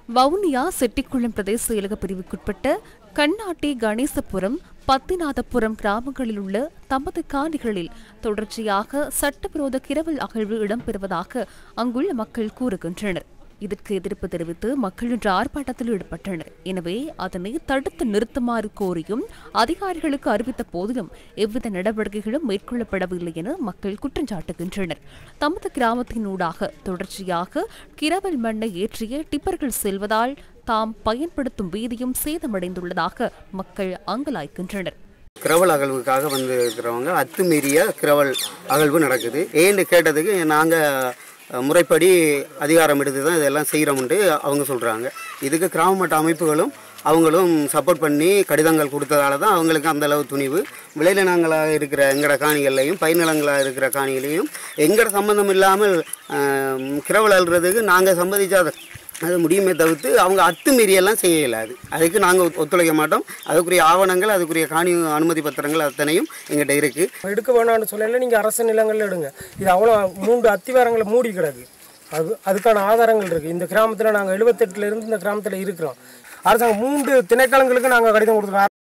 வவுனியா செட்டிக்குளம் பிரதேச செயலக பிரிவுக்குட்பட்ட கண்ணாட்டி கணேசபுரம் பத்திநாதபுரம் கிராமங்களில் உள்ள தமது காணிகளில் தொடர்ச்சியாக சட்டவிரோத கிரவல் அகழ்வு இடம்பெறுவதாக அங்குள்ள மக்கள் கூறுகின்றனர் இதற்கு எதிர்ப்பு தெரிவித்து மக்கள் இன்று ஆர்ப்பாட்டத்தில் ஈடுபட்டனர் எனவே அதனை தடுத்து நிறுத்துமாறு கோரியும் அதிகாரிகளுக்கு அறிவித்த போதிலும் எவ்வித நடவடிக்கைகளும் மேற்கொள்ளப்படவில்லை என மக்கள் குற்றம் சாட்டுகின்றனர் தமது கிராமத்தினூடாக தொடர்ச்சியாக கிரவல் மண்ணை ஏற்றிய டிப்பர்கள் செல்வதால் தாம் பயன்படுத்தும் வீதியும் சேதமடைந்துள்ளதாக மக்கள் அங்கலாய்க்கின்றனர் கிரவல் அகழ்வுக்காக வந்து இருக்கிறவங்க அத்துமீறிய கிரவல் அகழ்வு நடக்குது ஏன்னு கேட்டதுக்கு நாங்கள் முறைப்படி அதிகாரம் எடுத்து தான் இதெல்லாம் செய்கிறோம்ட்டு அவங்க சொல்கிறாங்க இதுக்கு கிராம மட்ட அமைப்புகளும் அவங்களும் சப்போர்ட் பண்ணி கடிதங்கள் கொடுத்ததால தான் அவங்களுக்கு அந்த அளவு துணிவு விளைநிலங்களாக இருக்கிற எங்கட காணிகள்லையும் பயிர்நிலங்களாக இருக்கிற காணிகளையும் எங்கட சம்மந்தம் இல்லாமல் ஆம், கிரவல் அல்றதுக்கு நாங்கள் சம்மதிச்சாத அது முடியுமே தவிர்த்து அவங்க அத்துமீறியெல்லாம் செய்ய இயலாது அதுக்கு நாங்கள் ஒத்துழைக்க மாட்டோம் அதுக்குரிய ஆவணங்கள் அதுக்குரிய காணி அனுமதி பத்திரங்கள் அத்தனையும் எங்கிட்ட இருக்குது எடுக்க வேணாம்னு சொல்லல நீங்கள் அரசு நிலங்கள்ல எடுங்க இது அவ்வளோ மூன்று அத்திவாரங்களை மூடி கிடக்கு அது அதுக்கான ஆதாரங்கள் இருக்குது இந்த கிராமத்தில் நாங்கள் எழுபத்தெட்டுல இருந்து இந்த கிராமத்தில் இருக்கிறோம் அரசாங்கம் மூன்று திணைக்களங்களுக்கு நாங்கள் கடிதம் கொடுத்துருக்கோம்